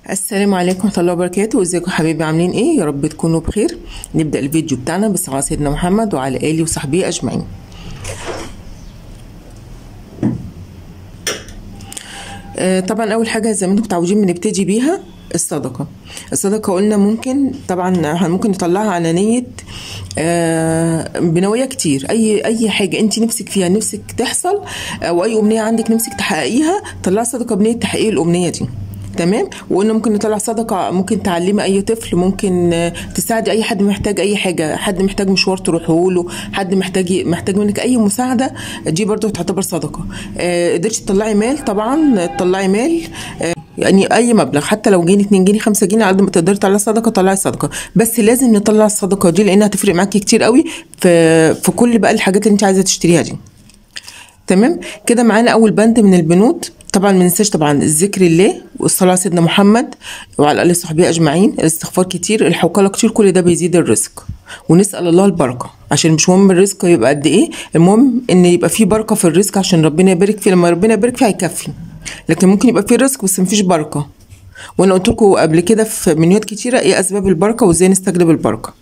السلام عليكم ورحمة الله وبركاته ازيكم حبايبي عاملين ايه يا رب تكونوا بخير نبدأ الفيديو بتاعنا بالصلاة على سيدنا محمد وعلى آله وصحبه أجمعين آه طبعا أول حاجة زي ما انتم متعودين بنبتدي بيها الصدقة الصدقة قلنا ممكن طبعا ممكن نطلعها على نية آه بنوايا كتير اي اي حاجه انت نفسك فيها نفسك تحصل او اي امنيه عندك نفسك تحققيها طلعي صدقه بنيه تحقيق الامنيه دي تمام وقلنا ممكن نطلع صدقه ممكن تعلمي اي طفل ممكن تساعدي اي حد محتاج اي حاجه حد محتاج مشوار تروحه له حد محتاج محتاج منك اي مساعده دي برضو تعتبر صدقه آه قدرتي تطلعي مال طبعا تطلعي مال آه يعني اي مبلغ حتى لو جنيه 2 جنيه 5 جنيه على قد ما تقدري تطلعي صدقه طلعي صدقه بس لازم نطلع الصدقه دي لانها هتفرق معاكي كتير قوي في في كل بقى الحاجات اللي انت عايزه تشتريها دي تمام كده معانا اول بند من البنود طبعا ما ننساش طبعا الذكر الله والصلاه على سيدنا محمد وعلى اله وصحبه اجمعين الاستغفار كتير الحوكله كتير كل ده بيزيد الرزق ونسال الله البركه عشان مش مهم الرزق يبقى قد ايه المهم ان يبقى فيه بركه في الرزق عشان ربنا يبارك فيه لما ربنا يبارك فيه هيكفي لكن ممكن يبقى فيه رزق بس مفيش بركه وانا قلت لكم قبل كده في منيات كتيره ايه اسباب البركه وازاي نستجلب البركه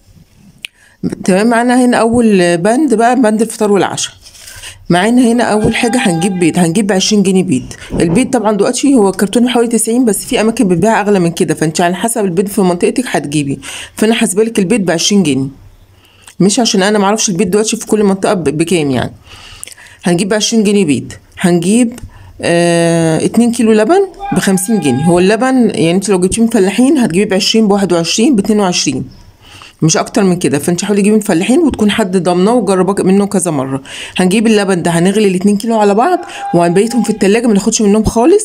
تمام معانا هنا اول بند بقى بند الفطار والعشاء معانا هنا اول حاجه هنجيب بيض هنجيب ب 20 جنيه بيض البيض طبعا دلوقتي هو كرتون حوالي 90 بس في اماكن بتبيع اغلى من كده فانت على حسب البيض في منطقتك هتجيبي فانا حاسبه لك البيض ب 20 جنيه مش عشان انا معرفش البيض دلوقتي في كل منطقه بكام يعني هنجيب ب 20 جنيه بيض هنجيب آه 2 كيلو لبن ب 50 جنيه هو اللبن يعني انت لو جبتيه من فلاحين هتجيبيه ب 20 ب 21 ب 22 مش اكتر من كده فانت حاولي تجيبي من فلاحين وتكون حد ضامناه وجربك منه كذا مره هنجيب اللبن ده هنغلي الاتنين كيلو على بعض وهنبيتهم في التلاجة ما ناخدش منهم خالص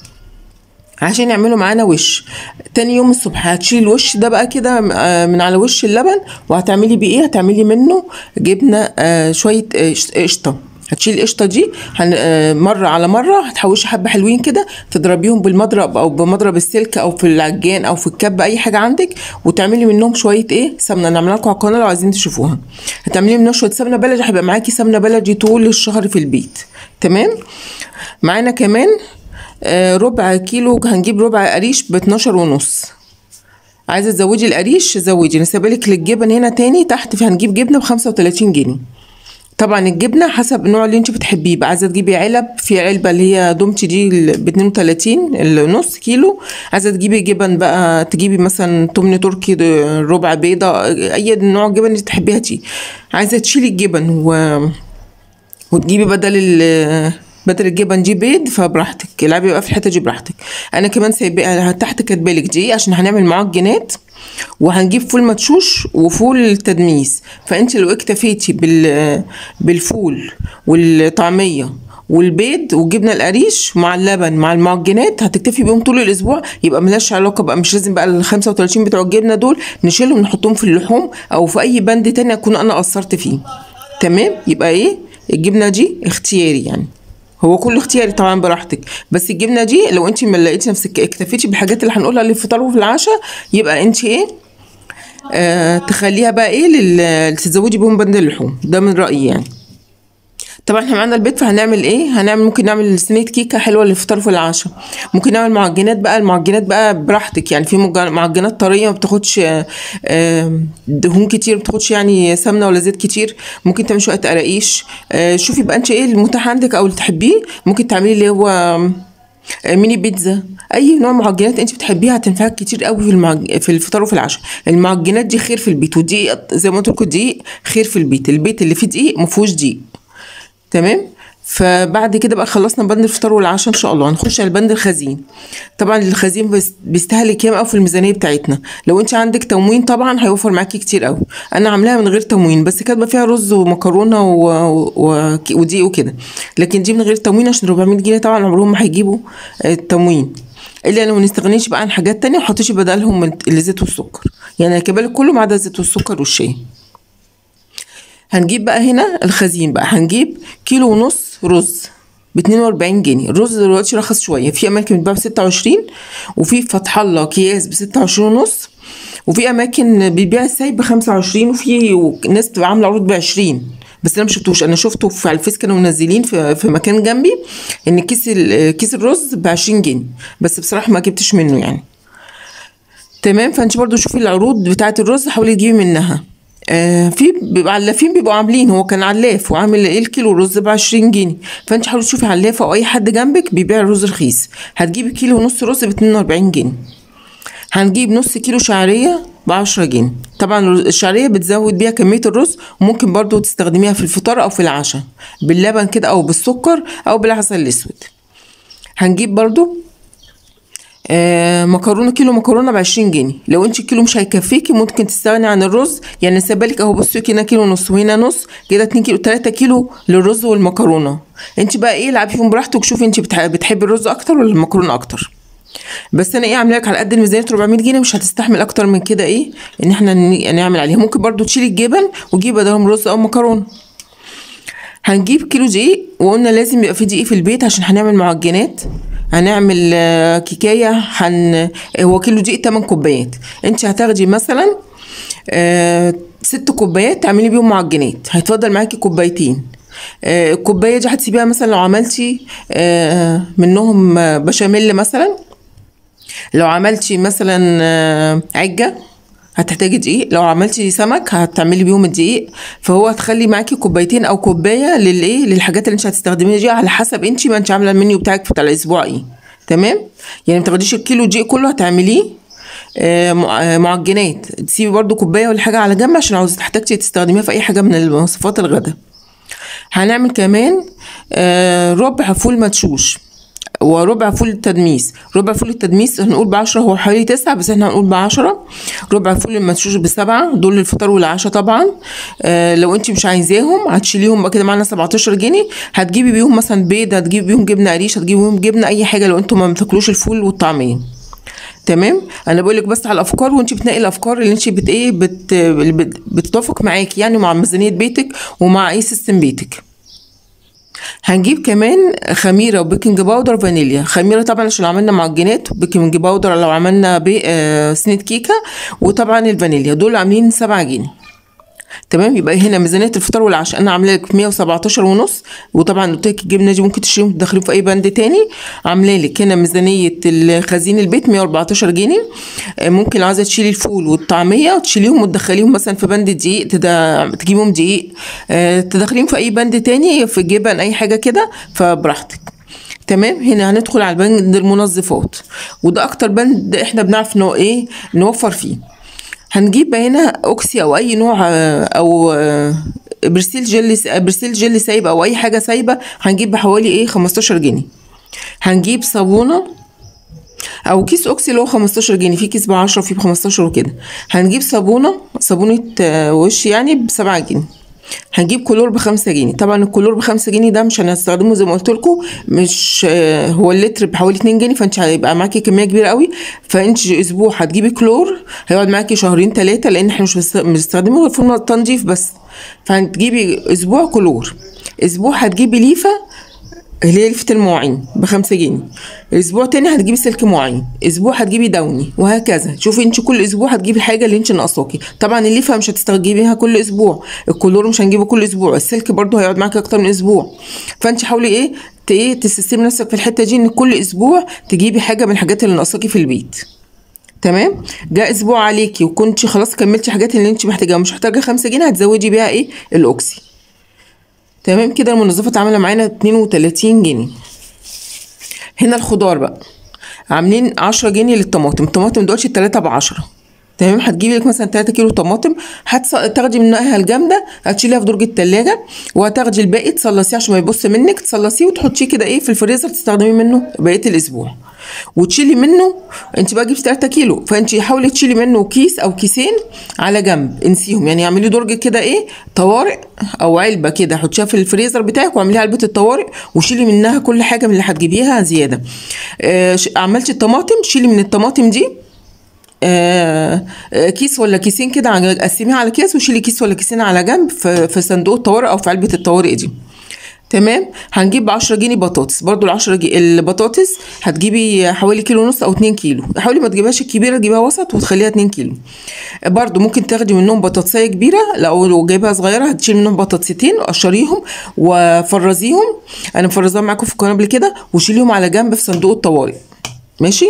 عشان يعملوا معانا وش تاني يوم الصبح هتشيلي الوش ده بقى كده من على وش اللبن وهتعملي بيه ايه هتعملي منه جبنه آه شويه قشطه هتشيل القشطه دي هن... مره على مره هتحوشي حبه حلوين كده تضربيهم بالمضرب او بمضرب السلك او في العجان او في الكب اي حاجه عندك وتعملي منهم شويه ايه سمنه نعملها لكم على القناه لو عايزين تشوفوها هتعملي منهم شويه سمنه بلدي هيبقى معاكي سمنه بلدي طول الشهر في البيت تمام معانا كمان آه ربع كيلو هنجيب ربع قريش ب 12 ونص عايزه تزودي القريش زودي انا سايبالك للجبن هنا تاني تحت هنجيب جبنه ب 35 جنيه طبعا الجبنه حسب النوع اللي انت بتحبيه بقى عايزه تجيبي علب في علبه اللي هي دومتي دي ب 32 النص كيلو عايزه تجيبي جبن بقى تجيبي مثلا تمن تركي ربع بيضه اي نوع جبن اللي تحبيها دي عايزه تشيلي الجبن و... وتجيبي بدل ال... بدل الجبن دي بيض فبراحتك العبي بقى في الحته دي براحتك انا كمان سايبه تحت كاتبالك دي عشان هنعمل معجنات وهنجيب فول مدشوش وفول تدميس فانت لو اكتفيتي بال بالفول والطعميه والبيض والجبنه القريش مع اللبن مع المعجنات هتكتفي بيهم طول الاسبوع يبقى ملهاش علاقه بقى مش لازم بقى ال 35 بتوع الجبنه دول نشيلهم نحطهم في اللحوم او في اي بند تاني اكون انا قصرت فيه تمام يبقى ايه الجبنه دي اختياري يعني هو كله اختياري طبعا براحتك بس الجبنه دي لو انت ما لقيتي نفسك اكتفيتي بالحاجات اللي هنقولها للفطار وفي العشاء يبقى انت ايه آه تخليها بقى ايه لل... تزودي بهم بند اللحوم ده من رايي يعني طبعا احنا معانا البيت فهنعمل ايه هنعمل ممكن نعمل صينيه كيكه حلوه للفطار وفي العشاء ممكن نعمل معجنات بقى المعجنات بقى براحتك يعني في معجنات طريه ما بتاخدش دهون كتير ما بتاخدش يعني سمنه ولا زيت كتير ممكن تعملي شويه قراقيش شوفي بقى انت ايه المتاح عندك او اللي تحبيه ممكن تعملي اللي هو ميني بيتزا اي نوع معجنات انت بتحبيها هتنفعك كتير قوي في المعج... في الفطار وفي العشاء المعجنات دي خير في البيت ودقيق زي ما قلت لكم دقيق خير في البيت البيت اللي فيه دقيق ما فيهوش دقيق تمام فبعد كده بقى خلصنا بند الفطار والعشاء ان شاء الله هنخش على البند الخزين طبعا الخزين بيستهلك ياما قوي في الميزانيه بتاعتنا لو انت عندك تموين طبعا هيوفر معاكي كتير قوي انا عاملاها من غير تموين بس كاتبه فيها رز ومكرونه و... و... ودقيق وكده لكن دي من غير تموين عشان 400 جنيه طبعا عمرهم ما هيجيبوا التموين الا لو ما نستغنيش بقى عن حاجات تانية وحطيش بدلهم الزيت والسكر يعني كبالك كله ما عدا الزيت والسكر والشاي هنجيب بقى هنا الخزين بقى هنجيب كيلو ونص رز ب 42 جنيه الرز دلوقتي رخص شويه في اماكن بتباع ب 26 وفي فتح الله اكياس ب 26 ونص وفي اماكن بيبيع السايب ب 25 وفي ناس بتبقى عامله عروض ب 20 بس انا ما شفتوش انا شفته في على الفيس كانوا منزلين في, في مكان جنبي ان كيس ال- كيس الرز ب 20 جنيه بس بصراحه ما جبتش منه يعني تمام فانت برضو شوفي العروض بتاعه الرز حاولي تجيبي منها آه في بيبقى علافين بيبقوا عاملين هو كان علاف وعامل ايه الكيلو رز ب 20 جنيه فانت حاولي تشوفي علافه او اي حد جنبك بيبيع الرز رخيص هتجيبي كيلو ونص رز ب 42 جنيه هنجيب نص كيلو شعريه ب 10 جنيه طبعا الشعريه بتزود بيها كميه الرز وممكن برضو تستخدميها في الفطار او في العشاء باللبن كده او بالسكر او بالعسل الاسود هنجيب برضو آه مكرونه كيلو مكرونه ب 20 جنيه لو انت الكيلو مش هيكفيكي ممكن تستغني عن الرز يعني سيبالك اهو بصي هنا كيلو ونص وهنا نص كده 2 كيلو 3 كيلو للرز والمكرونه انت بقى ايه العبي فيهم براحتك شوفي انت بتح- بتحبي الرز اكتر ولا المكرونه اكتر بس انا ايه عامله لك على قد الميزانيه 400 جنيه مش هتستحمل اكتر من كده ايه ان احنا ن- نعمل عليها ممكن برضو تشيلي الجبن وتجيبي بدلهم رز او مكرونه هنجيب كيلو دقيق وقلنا لازم يبقى في دقيق في البيت عشان هنعمل معجنات هنعمل آه، كيكايه هن هو كيلو دقيق 8 كوبايات انت هتاخدي مثلا آه، ست كوبايات تعملي بيهم معجنات هيتفضل معاكي كوبايتين آه، الكوبايه دي هتسيبيها مثلا لو عملتي آه، منهم آه، بشاميل مثلا لو عملتي مثلا آه، عجة هتحتاجي دقيق لو عملتي سمك هتعملي بيهم الدقيق فهو هتخلي معاكي كوبايتين او كوبايه للايه للحاجات اللي انت هتستخدميها دي على حسب انت ما انت عامله المنيو بتاعك بتاع الاسبوع ايه تمام يعني ما تاخديش الكيلو دقيق كله هتعمليه آه، مع- آه، معجنات تسيبي برضو كوبايه ولا حاجه على جنب عشان عاوزه تحتاجي تستخدميها في اي حاجه من وصفات الغداء هنعمل كمان آه، ربع فول مدشوش وربع فول التدميس ربع فول التدميس هنقول بعشرة هو حوالي تسعة بس احنا هنقول بعشرة ربع فول المدشوش بسبعة دول للفطار والعشاء طبعا آه لو انت مش عايزاهم هتشيليهم بقى كده معانا 17 جنيه هتجيبي بيهم مثلا بيض هتجيبي بيهم جبنه قريش هتجيبي بيهم جبنه اي حاجه لو انتم ما بتاكلوش الفول والطعميه تمام انا بقول لك بس على الافكار وانت بتنقي الافكار اللي انت بت ايه بت اللي بت- بتتوافق معاكي يعني مع ميزانيه بيتك ومع اي سيستم بيتك هنجيب كمان خميره وبيكنج باودر فانيليا خميره طبعا عشان لو عملنا معجنات وبيكنج باودر لو عملنا بي... آه سنه كيكه وطبعا الفانيليا دول عاملين 7 جنيه تمام يبقى هنا ميزانيه الفطار والعشاء انا عامله لك 117 ونص وطبعا قلت لك الجبنه دي ممكن تشتريهم تدخليهم في اي بند تاني عامله لك هنا ميزانيه الخزين البيت 114 جنيه آه، ممكن لو عايزه تشيلي الفول والطعميه وتشيليهم وتدخليهم مثلا في بند دقيق تدا... تجيبهم دقيق آه، تدخليهم في اي بند تاني في جبن اي حاجه كده فبراحتك تمام هنا هندخل على بند المنظفات وده اكتر بند احنا بنعرف نوع ايه نوفر فيه هنجيب هنا اوكسي او اي نوع آه، او آه، برسيل جل برسيل جل سايب او اي حاجه سايبه هنجيب بحوالي ايه 15 جنيه هنجيب صابونه او كيس اوكسي اللي هو 15 جنيه في كيس ب 10 وفي ب 15 وكده هنجيب صابونه صابونه آه، وش يعني ب 7 جنيه هنجيب كلور ب 5 جنيه طبعا الكلور ب 5 جنيه ده مش هنستخدمه زي ما قلت لكم مش آه، هو اللتر بحوالي 2 جنيه فانت هيبقى معاكي كميه كبيره قوي فانت اسبوع هتجيبي كلور هيقعد معاكي شهرين ثلاثه لان احنا مش بس- بنستخدمه غير في التنظيف بس فهتجيبي اسبوع كلور اسبوع هتجيبي ليفه اللي هي لفة المواعين بخمسة جنيه اسبوع تاني هتجيبي سلك مواعين اسبوع هتجيبي دوني وهكذا شوفي انت كل اسبوع هتجيبي الحاجه اللي انت ناقصاكي طبعا الليفه مش هتستخدميها كل اسبوع الكلور مش هنجيبه كل اسبوع السلك برضو هيقعد معاكي اكتر من اسبوع فانت حاولي ايه ت- ايه تسيستمي نفسك في الحته دي ان كل اسبوع تجيبي حاجه من الحاجات اللي ناقصاكي في البيت تمام جاء اسبوع عليكي وكنت خلاص كملتي حاجات اللي انت محتاجاها مش محتاجه خمسة جنيه هتزودي بيها ايه الاوكسي تمام كده المنظفات عامله معانا 32 جنيه هنا الخضار بقى عاملين 10 جنيه للطماطم الطماطم دلوقتي التلاتة ب 10 تمام هتجيبي لك مثلا 3 كيلو طماطم هتاخدي منها الجامده هتشيليها في درج التلاجة وهتاخدي الباقي تصلصيه عشان ما يبص منك تصلصيه وتحطيه كده ايه في الفريزر تستخدمي منه بقيه الاسبوع وتشيلي منه انت بقى جبتي 3 كيلو فانت حاولي تشيلي منه كيس او كيسين على جنب انسيهم يعني اعملي درج كده ايه طوارئ او علبه كده حطيها في الفريزر بتاعك واعمليها علبه الطوارئ وشيلي منها كل حاجه من اللي هتجيبيها زياده آه ش- عملتي الطماطم شيلي من الطماطم دي آه، آه، كيس ولا كيسين كده عن- قسميها على كيس وشيلي كيس ولا كيسين على جنب في في صندوق الطوارئ او في علبه الطوارئ دي تمام هنجيب 10 جنيه بطاطس برضو ال 10 جنيه البطاطس هتجيبي حوالي كيلو ونص او 2 كيلو حاولي ما تجيبهاش الكبيره تجيبها وسط وتخليها 2 كيلو برضو ممكن تاخدي منهم بطاطسيه كبيره لو لو جايبها صغيره هتشيل منهم بطاطستين وقشريهم وفرزيهم انا مفرزاهم معاكم في القناه قبل كده وشيليهم على جنب في صندوق الطوارئ ماشي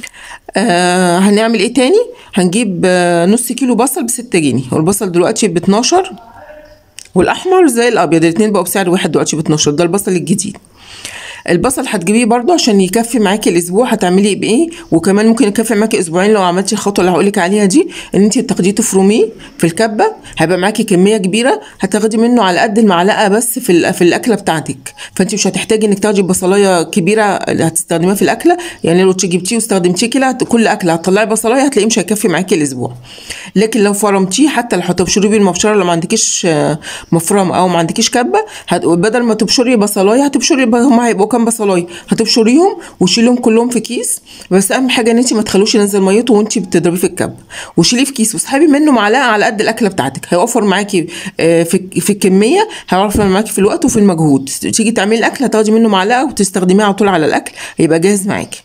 آه هنعمل ايه تاني هنجيب آه نص كيلو بصل ب 6 جنيه والبصل دلوقتي ب 12 والاحمر زي الابيض الاثنين بقوا بسعر واحد دلوقتي ب 12 ده البصل الجديد البصل هتجيبيه برضو عشان يكفي معاكي الاسبوع هتعملي بايه وكمان ممكن يكفي معاكي اسبوعين لو عملتي الخطوه اللي هقولك عليها دي ان انت تاخديه تفرميه في الكبه هيبقى معاكي كميه كبيره هتاخدي منه على قد المعلقه بس في ال- في الاكله بتاعتك فانت مش هتحتاجي انك تاخدي بصلايه كبيره اللي هتستخدميها في الاكله يعني لو جبتيه واستخدمتيه كده كل اكله هتطلعي بصلايه هتلاقيه مش هيكفي معاكي الاسبوع لكن لو فرمتيه حتى لو هتبشريه بالمبشره لو ما عندكيش آه، مفرم او ما عندكيش كبه هت... بدل ما تبشري بصلايه هتبشري ب- هم هيبقوا كام بصلايه هتبشريهم وشيلهم كلهم في كيس بس اهم حاجه ان انت ما تخلوش ينزل ميته وانت بتضربيه في الكبه وشيليه في كيس واسحبي منه معلقه على قد الاكله بتاعتك هيوفر معاكي آه، في في الكميه هيوفر معاكي في الوقت وفي المجهود تيجي تعملي الاكل هتاخدي منه معلقه وتستخدميها على طول على الاكل هيبقى جاهز معاكي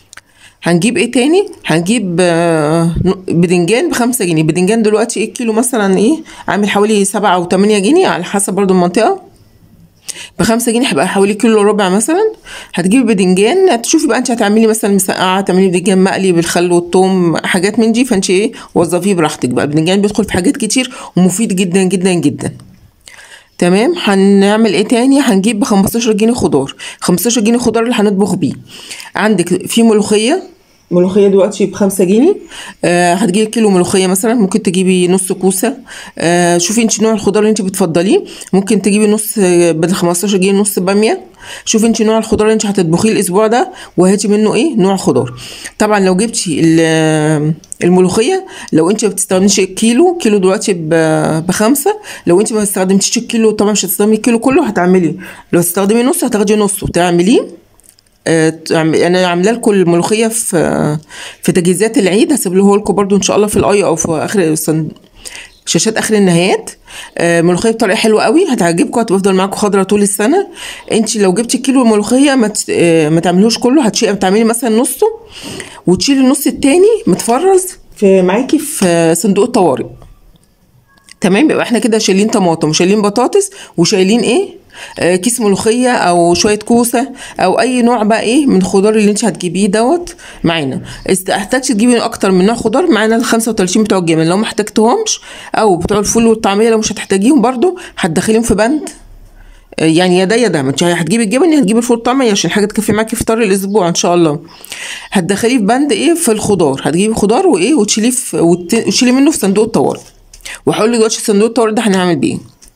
هنجيب ايه تاني هنجيب آه، بدنجان بخمسة جنيه بدنجان دلوقتي ايه كيلو مثلا ايه عامل حوالي سبعة او تمانية جنيه على حسب برضو المنطقة بخمسة جنيه هيبقى حوالي كيلو وربع مثلا هتجيبي بدنجان تشوفي بقى انت هتعملي مثلا مسقعة تعملي بدنجان مقلي بالخل والثوم حاجات من دي فانت ايه وظفيه براحتك بقى البدنجان بيدخل في حاجات كتير ومفيد جدا جدا جدا تمام هنعمل ايه تاني هنجيب ب 15 جنيه خضار 15 جنيه خضار اللي هنطبخ بيه عندك في ملوخيه ملوخيه دلوقتي ب 5 جنيه آه هتجيبي كيلو ملوخيه مثلا ممكن تجيبي نص كوسه آه شوفي انت نوع الخضار اللي انت بتفضليه ممكن تجيبي نص آه، بدل 15 جنيه نص باميه شوفي انت نوع الخضار اللي انت هتطبخيه الاسبوع ده وهاتي منه ايه نوع خضار طبعا لو جبتي ال- الملوخيه لو انت ما بتستخدميش الكيلو كيلو دلوقتي ب- بخمسه لو انت ما استخدمتيش الكيلو طبعا مش هتستخدمي الكيلو كله هتعملي لو تستخدمي نص هتاخدي نص وتعمليه آه، تعم- انا عامله لكم الملوخيه في آه، في تجهيزات العيد هسيبه لكم برضو ان شاء الله في الاي او في اخر الصن- شاشات اخر النهايات آه، ملوخيه بطريقه حلوه قوي هتعجبكم هتفضل معاكم خضره طول السنه انت لو جبتي كيلو ملوخيه ما ت- آه، ما تعملوش كله هتشيلي تعملي مثلا نصه وتشيلي النص التاني متفرز في معاكي في صندوق الطوارئ تمام يبقى احنا كده شايلين طماطم وشايلين بطاطس وشايلين ايه آه كيس ملوخيه او شويه كوسه او اي نوع بقى ايه من الخضار اللي انت هتجيبيه دوت معانا است- احتاجتي تجيبي اكتر من نوع خضار معانا ال 35 بتوع الجمل لو ما احتاجتهمش او بتوع الفول والطعميه لو مش هتحتاجيهم برضو هتدخليهم في بند آه، يعني يا ده يا ده ما انت هتجيبي الجبن يا هتجيبي الفول الطعميه عشان حاجه تكفي معاكي فطار الاسبوع ان شاء الله هتدخليه في بند ايه في الخضار هتجيبي خضار وايه وتشيليه في وت- وتشيلي منه في صندوق الطوارئ وهقول لك دلوقتي صندوق الطوارئ ده هنعمل بيه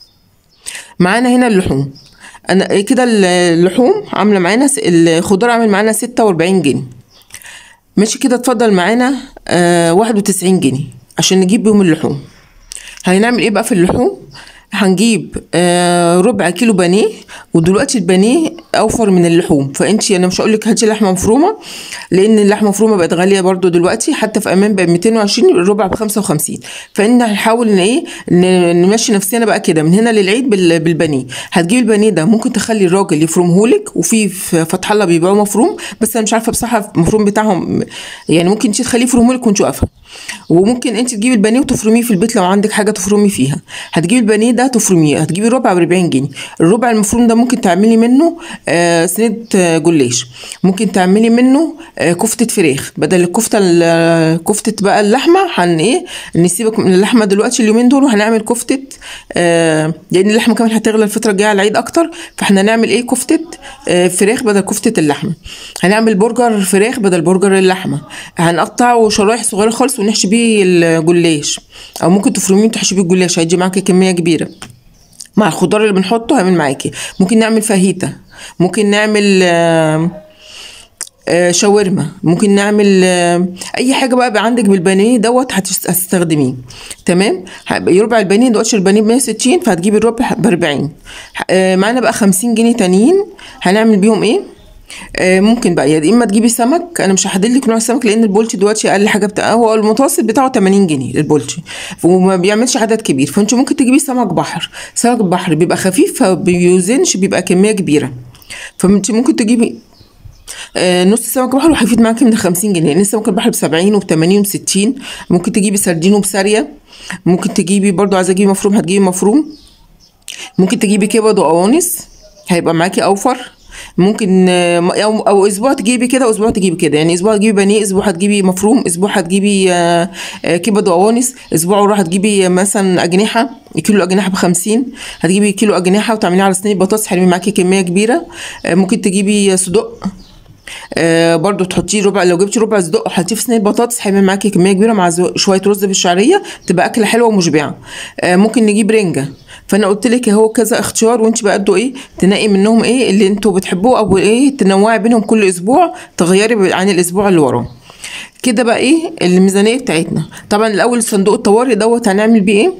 معانا هنا اللحوم انا إيه كده اللحوم عامله معانا س- الخضار عامل معانا 46 جنيه ماشي كده اتفضل معانا آه 91 جنيه عشان نجيب بيهم اللحوم هنعمل ايه بقى في اللحوم هنجيب آه ربع كيلو بانيه ودلوقتي البانيه اوفر من اللحوم فانت انا مش هقول لك هاتي لحمه مفرومه لان اللحمه المفرومه بقت غاليه برضو دلوقتي حتى في امان بقى 220 الربع ب 55 فان هنحاول ان ايه ن- نمشي نفسنا بقى كده من هنا للعيد بال- بالبانيه هتجيبي البانيه ده ممكن تخلي الراجل يفرمهولك وفي في فتح الله بيبيعوه مفروم بس انا مش عارفه بصراحه المفروم بتاعهم يعني ممكن انت تخليه يفرمهولك وانت واقفه وممكن انت تجيبي البانيه وتفرميه في البيت لو عندك حاجه تفرمي فيها هتجيبي البانيه ده تفرميه هتجيبي ربع ب 40 جنيه الربع المفروم ده ممكن تعملي منه آه صينيه آه، جلاش ممكن تعملي منه آه كفته فراخ بدل الكفته ال- كفته بقى اللحمه هن ايه نسيبك من اللحمه دلوقتي اليومين دول وهنعمل كفته آه لان اللحمه كمان هتغلى الفتره الجايه على العيد اكتر فاحنا هنعمل ايه كفته آه فراخ بدل كفته اللحمه هنعمل برجر فراخ بدل برجر اللحمه هنقطعه شرايح صغيره خالص ونحشي بيه الجلاش او ممكن تفرميه وتحشي بيه الجلاش هيجي معاكي كميه كبيره مع الخضار اللي بنحطه هيعمل معاكي ممكن نعمل فاهيتا ممكن نعمل آه آه، شاورما ممكن نعمل آه، اي حاجه بقى, بقى عندك بالبانيه دوت هتست- هتستخدميه تمام هيبقى ربع البانيه دلوقتي البانيه ب 160 فهتجيبي الربع ب 40 آه، معانا بقى 50 جنيه تانيين هنعمل بيهم ايه آه، ممكن بقى يا اما تجيبي سمك انا مش هحدد لك نوع السمك لان البولتي دلوقتي اقل حاجه بتاع هو المتوسط بتاعه 80 جنيه البولتي وما بيعملش عدد كبير فانت ممكن تجيبي سمك بحر سمك بحر بيبقى خفيف فبيوزنش بيبقى كميه كبيره فانت ممكن تجيبي آه، نص سمك بحر وهيفيد معاكي من 50 جنيه لان سمك البحر ب 70 وب 80 وب 60 ممكن تجيبي سردين وبساريه ممكن تجيبي برضو عايزه تجيبي مفروم هتجيبي مفروم ممكن تجيبي كبد وقوانص هيبقى معاكي اوفر ممكن آه، او او اسبوع تجيبي كده واسبوع تجيبي كده يعني اسبوع تجيبي بانيه اسبوع هتجيبي مفروم اسبوع هتجيبي آه، آه، كبد وقوانص اسبوع ورا هتجيبي مثلا اجنحه كيلو اجنحه ب 50 هتجيبي كيلو اجنحه وتعمليها على صينيه بطاطس هيرمي معاكي كميه كبيره آه، ممكن تجيبي صدق آه برضو تحطيه ربع لو جبتي ربع صدق وحطيه في صينيه بطاطس هيعمل معاكي كميه كبيره مع زو- شويه رز بالشعريه تبقى اكله حلوه ومشبعه آه ممكن نجيب رنجه فانا قلت لك اهو كذا اختيار وانت بقى قدوا ايه تنقي منهم ايه اللي انتوا بتحبوه او ايه تنوعي بينهم كل اسبوع تغيري عن الاسبوع اللي وراه كده بقى ايه الميزانيه بتاعتنا طبعا الاول صندوق الطوارئ دوت هنعمل بيه ايه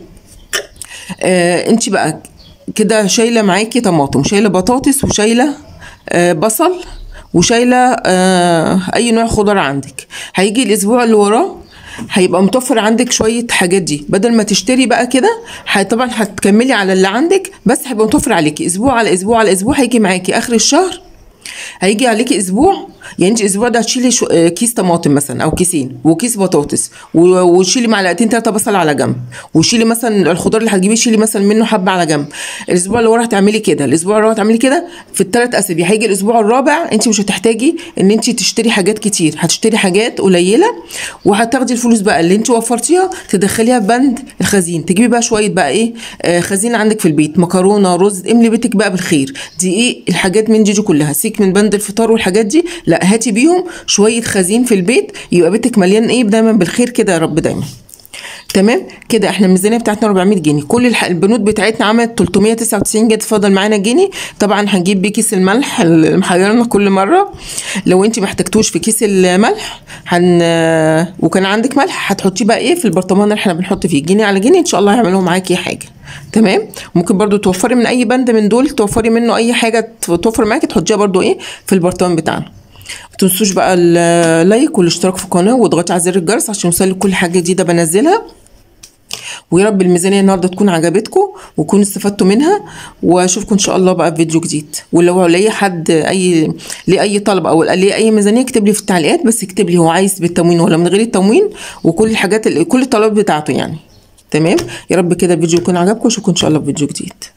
آه انت بقى كده شايله معاكي طماطم شايله بطاطس وشايله آه بصل وشايله آه اي نوع خضار عندك هيجي الاسبوع اللي وراه هيبقى متوفر عندك شويه حاجات دي بدل ما تشتري بقى كده ه- طبعا هتكملي على اللي عندك بس هيبقى متوفر عليكي اسبوع على اسبوع على اسبوع هيجي معاكي اخر الشهر هيجي عليكي اسبوع يعني انت الاسبوع ده هتشيلي شو... آه، كيس طماطم مثلا او كيسين وكيس بطاطس و- وشيلي معلقتين ثلاثه بصل على جنب وشيلي مثلا الخضار اللي هتجيبيه شيلي مثلا منه حبه على جنب الاسبوع اللي ورا هتعملي كده الاسبوع اللي ورا هتعملي كده في الثلاث اسابيع هيجي الاسبوع الرابع انت مش هتحتاجي ان انت تشتري حاجات كتير هتشتري حاجات قليله وهتاخدي الفلوس بقى اللي انت وفرتيها تدخليها في بند الخزين تجيبي بقى شويه بقى ايه آه خزين عندك في البيت مكرونه رز املي بيتك بقى بالخير دي ايه الحاجات من دي, دي كلها سيك من بند الفطار والحاجات دي لا هاتي بيهم شويه خزين في البيت يبقى بيتك مليان ايه دايما بالخير كده يا رب دايما تمام كده احنا الميزانيه بتاعتنا 400 جنيه كل الح- البنود بتاعتنا عملت 399 جنيه اتفضل معانا جنيه طبعا هنجيب بيه كيس الملح اللي محيرنا كل مره لو انت ما احتجتوش في كيس الملح هن وكان عندك ملح هتحطيه بقى ايه في البرطمان اللي احنا بنحط فيه جنيه على جنيه ان شاء الله هيعملوا معاكي حاجه تمام ممكن برضو توفري من اي بند من دول توفري منه اي حاجه توفر معاكي تحطيها برضو ايه في البرطمان بتاعنا ما تنسوش بقى اللايك والاشتراك في القناه واضغطي على زر الجرس عشان يوصلك كل حاجه جديده بنزلها ويا رب الميزانيه النهارده تكون عجبتكم وتكونوا استفدتوا منها واشوفكم ان شاء الله بقى في فيديو جديد ولو لاي حد اي ليه اي طلب او ليه اي ميزانيه اكتب لي في التعليقات بس اكتب لي هو عايز بالتموين ولا من غير التموين وكل الحاجات كل الطلبات بتاعته يعني تمام يا رب كده الفيديو يكون عجبكم واشوفكم ان شاء الله في فيديو جديد